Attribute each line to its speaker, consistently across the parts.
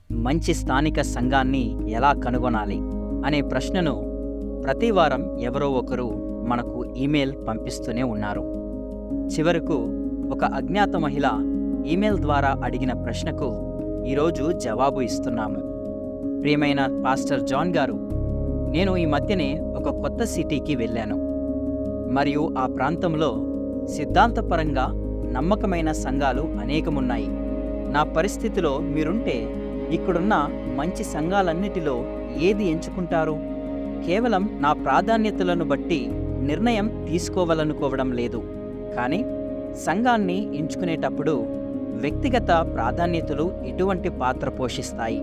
Speaker 1: మంచి స్థానిక సంఘాన్ని ఎలా కనుగొనాలి అనే ప్రశ్నను ప్రతి వారం ఎవరో ఒకరు మనకు ఈమెయిల్ పంపిస్తూనే ఉన్నారు చివరకు ఒక అజ్ఞాత మహిళ ఈమెయిల్ ద్వారా అడిగిన ప్రశ్నకు ఈరోజు జవాబు ఇస్తున్నాము ప్రియమైన పాస్టర్ జాన్ గారు నేను ఈ మధ్యనే ఒక కొత్త సిటీకి వెళ్ళాను మరియు ఆ ప్రాంతంలో సిద్ధాంతపరంగా నమ్మకమైన సంఘాలు అనేకమున్నాయి నా పరిస్థితిలో మీరుంటే ఇక్కడున్న మంచి సంఘాలన్నిటిలో ఏది ఎంచుకుంటారు కేవలం నా ప్రాధాన్యతలను బట్టి నిర్ణయం తీసుకోవాలనుకోవడం లేదు కానీ సంఘాన్ని ఎంచుకునేటప్పుడు వ్యక్తిగత ప్రాధాన్యతలు ఎటువంటి పాత్ర పోషిస్తాయి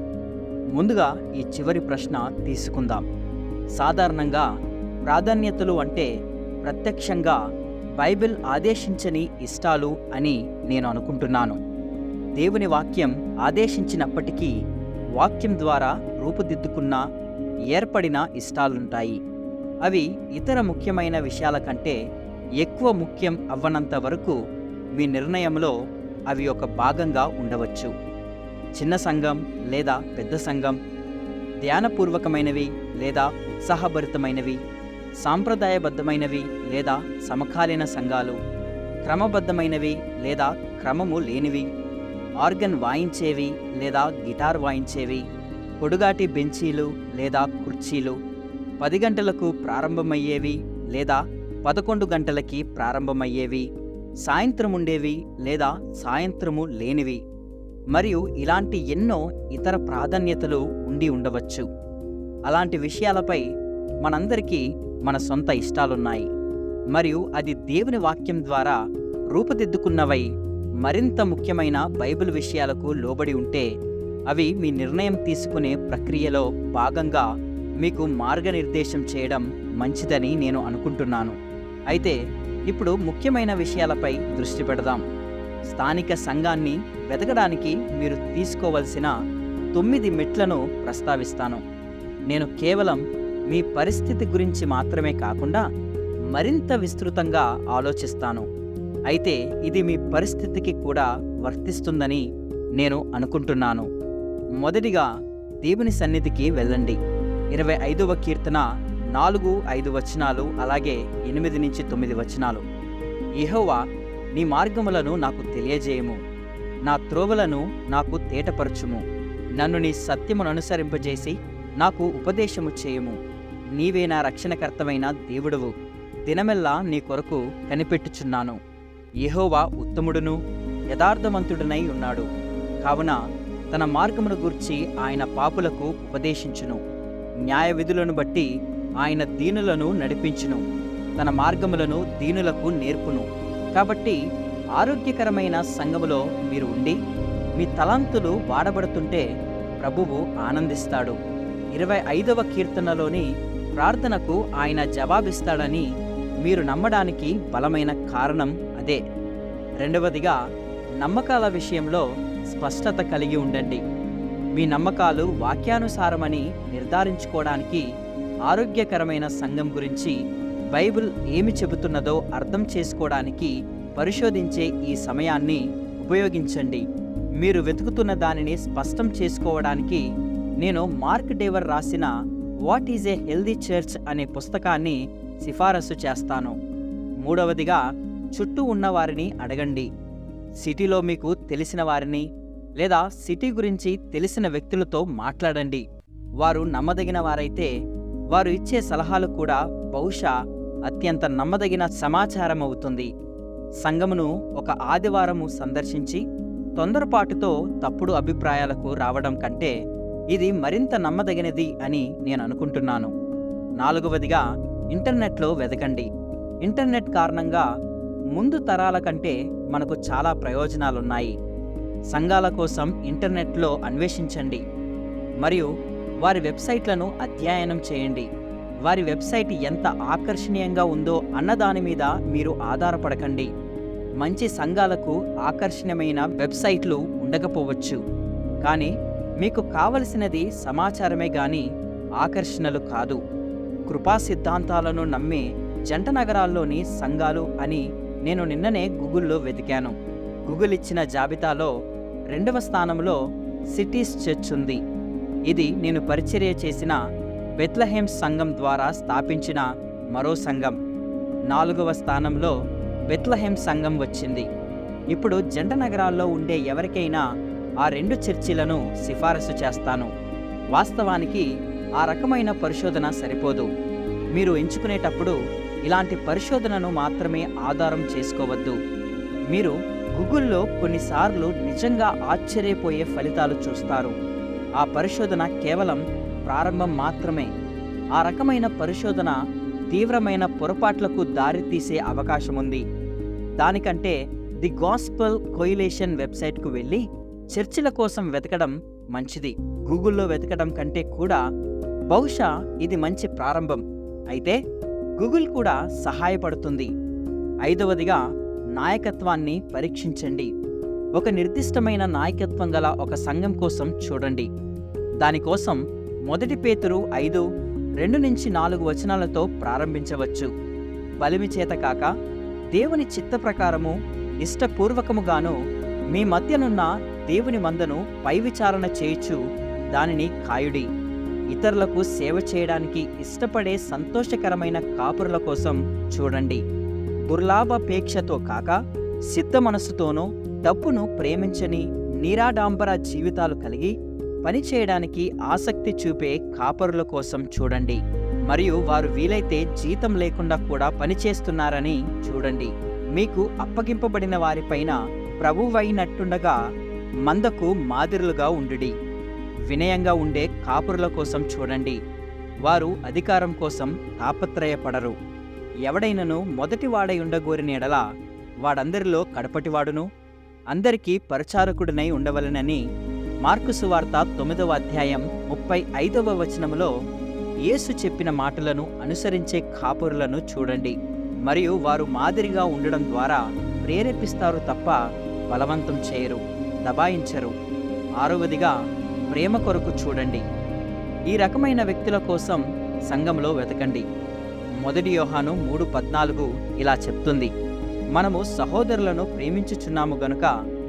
Speaker 1: ముందుగా ఈ చివరి ప్రశ్న తీసుకుందాం సాధారణంగా ప్రాధాన్యతలు అంటే ప్రత్యక్షంగా బైబిల్ ఆదేశించని ఇష్టాలు అని నేను అనుకుంటున్నాను దేవుని వాక్యం ఆదేశించినప్పటికీ వాక్యం ద్వారా రూపుదిద్దుకున్న ఏర్పడిన ఇష్టాలుంటాయి అవి ఇతర ముఖ్యమైన విషయాల కంటే ఎక్కువ ముఖ్యం అవ్వనంత వరకు మీ నిర్ణయంలో అవి ఒక భాగంగా ఉండవచ్చు చిన్న సంఘం లేదా పెద్ద సంఘం ధ్యానపూర్వకమైనవి లేదా ఉత్సాహభరితమైనవి సాంప్రదాయబద్ధమైనవి లేదా సమకాలీన సంఘాలు క్రమబద్ధమైనవి లేదా క్రమము లేనివి ఆర్గన్ వాయించేవి లేదా గిటార్ వాయించేవి పొడుగాటి బెంచీలు లేదా కుర్చీలు పది గంటలకు ప్రారంభమయ్యేవి లేదా పదకొండు గంటలకి ప్రారంభమయ్యేవి సాయంత్రం ఉండేవి లేదా సాయంత్రము లేనివి మరియు ఇలాంటి ఎన్నో ఇతర ప్రాధాన్యతలు ఉండి ఉండవచ్చు అలాంటి విషయాలపై మనందరికీ మన సొంత ఇష్టాలున్నాయి మరియు అది దేవుని వాక్యం ద్వారా రూపుదిద్దుకున్నవై మరింత ముఖ్యమైన బైబిల్ విషయాలకు లోబడి ఉంటే అవి మీ నిర్ణయం తీసుకునే ప్రక్రియలో భాగంగా మీకు మార్గనిర్దేశం చేయడం మంచిదని నేను అనుకుంటున్నాను అయితే ఇప్పుడు ముఖ్యమైన విషయాలపై దృష్టి పెడదాం స్థానిక సంఘాన్ని వెతకడానికి మీరు తీసుకోవలసిన తొమ్మిది మెట్లను ప్రస్తావిస్తాను నేను కేవలం మీ పరిస్థితి గురించి మాత్రమే కాకుండా మరింత విస్తృతంగా ఆలోచిస్తాను అయితే ఇది మీ పరిస్థితికి కూడా వర్తిస్తుందని నేను అనుకుంటున్నాను మొదటిగా దేవుని సన్నిధికి వెళ్ళండి ఇరవై ఐదవ కీర్తన నాలుగు ఐదు వచనాలు అలాగే ఎనిమిది నుంచి తొమ్మిది వచనాలు యెహోవా నీ మార్గములను నాకు తెలియజేయము నా త్రోవలను నాకు తేటపరచుము నన్ను నీ సత్యమును అనుసరింపజేసి నాకు ఉపదేశము చేయము నీవే నా రక్షణకర్తమైన దేవుడవు దినమెల్లా నీ కొరకు కనిపెట్టుచున్నాను యెహోవా ఉత్తముడును యథార్థవంతుడనై ఉన్నాడు కావున తన మార్గమును గూర్చి ఆయన పాపులకు ఉపదేశించును న్యాయ విధులను బట్టి ఆయన దీనులను నడిపించును తన మార్గములను దీనులకు నేర్పును కాబట్టి ఆరోగ్యకరమైన సంఘములో మీరు ఉండి మీ తలాంతులు వాడబడుతుంటే ప్రభువు ఆనందిస్తాడు ఇరవై ఐదవ కీర్తనలోని ప్రార్థనకు ఆయన జవాబిస్తాడని మీరు నమ్మడానికి బలమైన కారణం అదే రెండవదిగా నమ్మకాల విషయంలో స్పష్టత కలిగి ఉండండి మీ నమ్మకాలు వాక్యానుసారమని నిర్ధారించుకోవడానికి ఆరోగ్యకరమైన సంఘం గురించి బైబిల్ ఏమి చెబుతున్నదో అర్థం చేసుకోవడానికి పరిశోధించే ఈ సమయాన్ని ఉపయోగించండి మీరు వెతుకుతున్న దానిని స్పష్టం చేసుకోవడానికి నేను మార్క్ డేవర్ రాసిన what is a healthy church అనే పుస్తకాన్ని సిఫారసు చేస్తాను మూడవదిగా చుట్టూ ఉన్న వారిని అడగండి సిటీలో మీకు తెలిసిన వారిని లేదా సిటీ గురించి తెలిసిన వ్యక్తులతో మాట్లాడండి వారు నమ్మదగిన వారైతే వారు ఇచ్చే సలహాలు కూడా బహుశా అత్యంత నమ్మదగిన సమాచారం అవుతుంది సంఘమును ఒక ఆదివారము సందర్శించి తొందరపాటుతో తప్పుడు అభిప్రాయాలకు రావడం కంటే ఇది మరింత నమ్మదగినది అని నేను అనుకుంటున్నాను నాలుగవదిగా ఇంటర్నెట్లో వెతకండి ఇంటర్నెట్ కారణంగా ముందు తరాల కంటే మనకు చాలా ప్రయోజనాలున్నాయి సంఘాల కోసం ఇంటర్నెట్లో అన్వేషించండి మరియు వారి వెబ్సైట్లను అధ్యయనం చేయండి వారి వెబ్సైట్ ఎంత ఆకర్షణీయంగా ఉందో అన్నదాని మీద మీరు ఆధారపడకండి మంచి సంఘాలకు ఆకర్షణీయమైన వెబ్సైట్లు ఉండకపోవచ్చు కానీ మీకు కావలసినది సమాచారమే గాని ఆకర్షణలు కాదు కృపా సిద్ధాంతాలను నమ్మే జంట నగరాల్లోని సంఘాలు అని నేను నిన్ననే గూగుల్లో వెతికాను గూగుల్ ఇచ్చిన జాబితాలో రెండవ స్థానంలో సిటీస్ చర్చ్ ఉంది ఇది నేను పరిచర్య చేసిన బెత్లహేం సంఘం ద్వారా స్థాపించిన మరో సంఘం నాలుగవ స్థానంలో బెత్లహేం సంఘం వచ్చింది ఇప్పుడు జంట నగరాల్లో ఉండే ఎవరికైనా ఆ రెండు చర్చిలను సిఫారసు చేస్తాను వాస్తవానికి ఆ రకమైన పరిశోధన సరిపోదు మీరు ఎంచుకునేటప్పుడు ఇలాంటి పరిశోధనను మాత్రమే ఆధారం చేసుకోవద్దు మీరు గూగుల్లో కొన్నిసార్లు నిజంగా ఆశ్చర్యపోయే ఫలితాలు చూస్తారు ఆ పరిశోధన కేవలం ప్రారంభం మాత్రమే ఆ రకమైన పరిశోధన తీవ్రమైన పొరపాట్లకు దారితీసే అవకాశం ఉంది దానికంటే ది గాస్పల్ కొయిలేషన్ వెబ్సైట్కు వెళ్ళి చర్చిల కోసం వెతకడం మంచిది గూగుల్లో వెతకడం కంటే కూడా బహుశా ఇది మంచి ప్రారంభం అయితే గూగుల్ కూడా సహాయపడుతుంది ఐదవదిగా నాయకత్వాన్ని పరీక్షించండి ఒక నిర్దిష్టమైన నాయకత్వం గల ఒక సంఘం కోసం చూడండి దానికోసం మొదటి పేతురు ఐదు రెండు నుంచి నాలుగు వచనాలతో ప్రారంభించవచ్చు బలిమి చేత కాక దేవుని చిత్త ప్రకారము ఇష్టపూర్వకముగాను మీ మధ్యనున్న దేవుని మందను పై విచారణ చేయుచు దానిని కాయుడి ఇతరులకు సేవ చేయడానికి ఇష్టపడే సంతోషకరమైన కాపురుల కోసం చూడండి దుర్లాభాపేక్షతో కాక సిద్ధ మనస్సుతోనూ డబ్బును ప్రేమించని నీరాడాంబర జీవితాలు కలిగి పనిచేయడానికి ఆసక్తి చూపే కాపరుల కోసం చూడండి మరియు వారు వీలైతే జీతం లేకుండా కూడా పనిచేస్తున్నారని చూడండి మీకు అప్పగింపబడిన వారిపైన ప్రభువైనట్టుండగా మందకు మాదిరులుగా ఉండుడి వినయంగా ఉండే కాపురుల కోసం చూడండి వారు అధికారం కోసం తాపత్రయపడరు ఎవడైనను మొదటి వాడై ఉండగోరిన ఎడల వాడందరిలో కడపటివాడును అందరికీ పరిచారకుడినై ఉండవలెనని మార్కు సువార్త తొమ్మిదవ అధ్యాయం ముప్పై ఐదవ వచనములో యేసు చెప్పిన మాటలను అనుసరించే కాపురులను చూడండి మరియు వారు మాదిరిగా ఉండడం ద్వారా ప్రేరేపిస్తారు తప్ప బలవంతం చేయరు దబాయించరు ఆరవదిగా ప్రేమ కొరకు చూడండి ఈ రకమైన వ్యక్తుల కోసం సంఘంలో వెతకండి మొదటి యోహాను మూడు పద్నాలుగు ఇలా చెప్తుంది మనము సహోదరులను ప్రేమించుచున్నాము గనుక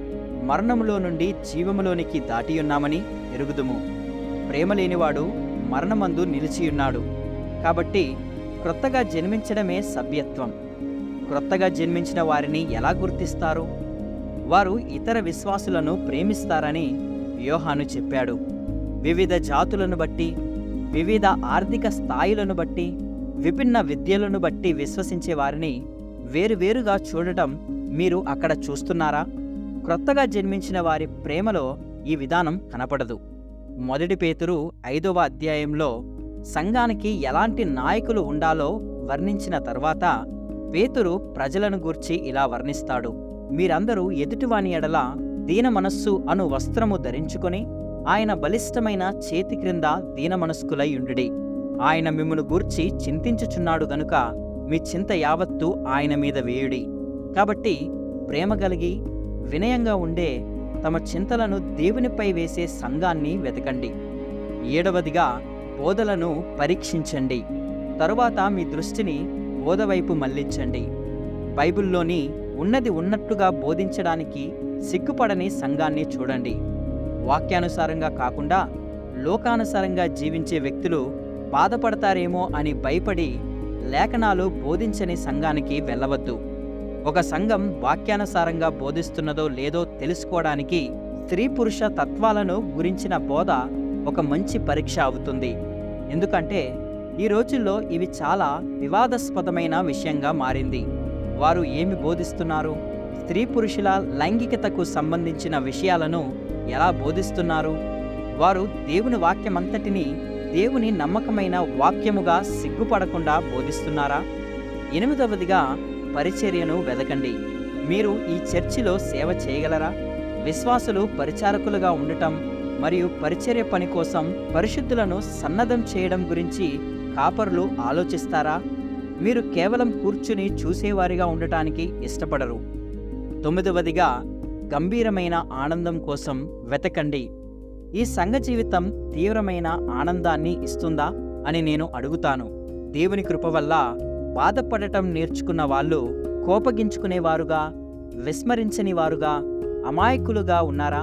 Speaker 1: మరణములో నుండి జీవములోనికి దాటియున్నామని ఎరుగుదుము ప్రేమ లేనివాడు మరణమందు నిలిచియున్నాడు కాబట్టి క్రొత్తగా జన్మించడమే సభ్యత్వం క్రొత్తగా జన్మించిన వారిని ఎలా గుర్తిస్తారు వారు ఇతర విశ్వాసులను ప్రేమిస్తారని యోహాను చెప్పాడు వివిధ జాతులను బట్టి వివిధ ఆర్థిక స్థాయిలను బట్టి విభిన్న విద్యలను బట్టి విశ్వసించే వారిని వేరువేరుగా చూడటం మీరు అక్కడ చూస్తున్నారా క్రొత్తగా జన్మించిన వారి ప్రేమలో ఈ విధానం కనపడదు మొదటి పేతురు ఐదవ అధ్యాయంలో సంఘానికి ఎలాంటి నాయకులు ఉండాలో వర్ణించిన తర్వాత పేతురు ప్రజలను గూర్చి ఇలా వర్ణిస్తాడు మీరందరూ ఎదుటివాని ఎడల దీన మనస్సు అను వస్త్రము ధరించుకొని ఆయన బలిష్టమైన చేతి క్రింద దీన మనస్కులై ఉండుడి ఆయన మిమ్మును గూర్చి చింతించుచున్నాడు గనుక మీ చింత యావత్తు ఆయన మీద వేయుడి కాబట్టి ప్రేమ కలిగి వినయంగా ఉండే తమ చింతలను దేవునిపై వేసే సంఘాన్ని వెతకండి ఏడవదిగా బోధలను పరీక్షించండి తరువాత మీ దృష్టిని బోధవైపు మళ్లించండి బైబిల్లోని ఉన్నది ఉన్నట్టుగా బోధించడానికి సిగ్గుపడని సంఘాన్ని చూడండి వాక్యానుసారంగా కాకుండా లోకానుసారంగా జీవించే వ్యక్తులు బాధపడతారేమో అని భయపడి లేఖనాలు బోధించని సంఘానికి వెళ్ళవద్దు ఒక సంఘం వాక్యానుసారంగా బోధిస్తున్నదో లేదో తెలుసుకోవడానికి స్త్రీ పురుష తత్వాలను గురించిన బోధ ఒక మంచి పరీక్ష అవుతుంది ఎందుకంటే ఈ రోజుల్లో ఇవి చాలా వివాదాస్పదమైన విషయంగా మారింది వారు ఏమి బోధిస్తున్నారు స్త్రీ పురుషుల లైంగికతకు సంబంధించిన విషయాలను ఎలా బోధిస్తున్నారు వారు దేవుని వాక్యమంతటిని దేవుని నమ్మకమైన వాక్యముగా సిగ్గుపడకుండా బోధిస్తున్నారా ఎనిమిదవదిగా పరిచర్యను వెదకండి మీరు ఈ చర్చిలో సేవ చేయగలరా విశ్వాసులు పరిచారకులుగా ఉండటం మరియు పరిచర్య పని కోసం పరిశుద్ధులను సన్నద్ధం చేయడం గురించి కాపరులు ఆలోచిస్తారా మీరు కేవలం కూర్చుని చూసేవారిగా ఉండటానికి ఇష్టపడరు తొమ్మిదవదిగా గంభీరమైన ఆనందం కోసం వెతకండి ఈ సంఘ జీవితం తీవ్రమైన ఆనందాన్ని ఇస్తుందా అని నేను అడుగుతాను దేవుని కృప వల్ల బాధపడటం నేర్చుకున్న వాళ్ళు కోపగించుకునేవారుగా విస్మరించని వారుగా అమాయకులుగా ఉన్నారా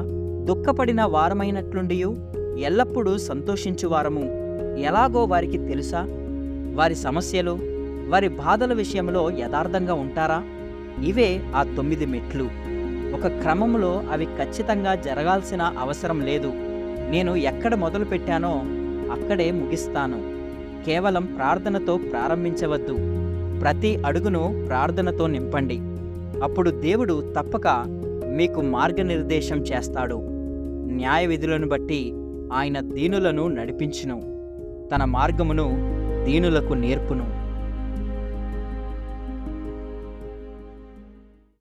Speaker 1: దుఃఖపడిన వారమైనట్లుండియు ఎల్లప్పుడూ సంతోషించువారము ఎలాగో వారికి తెలుసా వారి సమస్యలు వారి బాధల విషయంలో యథార్థంగా ఉంటారా ఇవే ఆ తొమ్మిది మెట్లు ఒక క్రమంలో అవి ఖచ్చితంగా జరగాల్సిన అవసరం లేదు నేను ఎక్కడ మొదలు పెట్టానో అక్కడే ముగిస్తాను కేవలం ప్రార్థనతో ప్రారంభించవద్దు ప్రతి అడుగును ప్రార్థనతో నింపండి అప్పుడు దేవుడు తప్పక మీకు మార్గనిర్దేశం చేస్తాడు న్యాయ విధులను బట్టి ఆయన దీనులను నడిపించును తన మార్గమును దీనులకు నేర్పును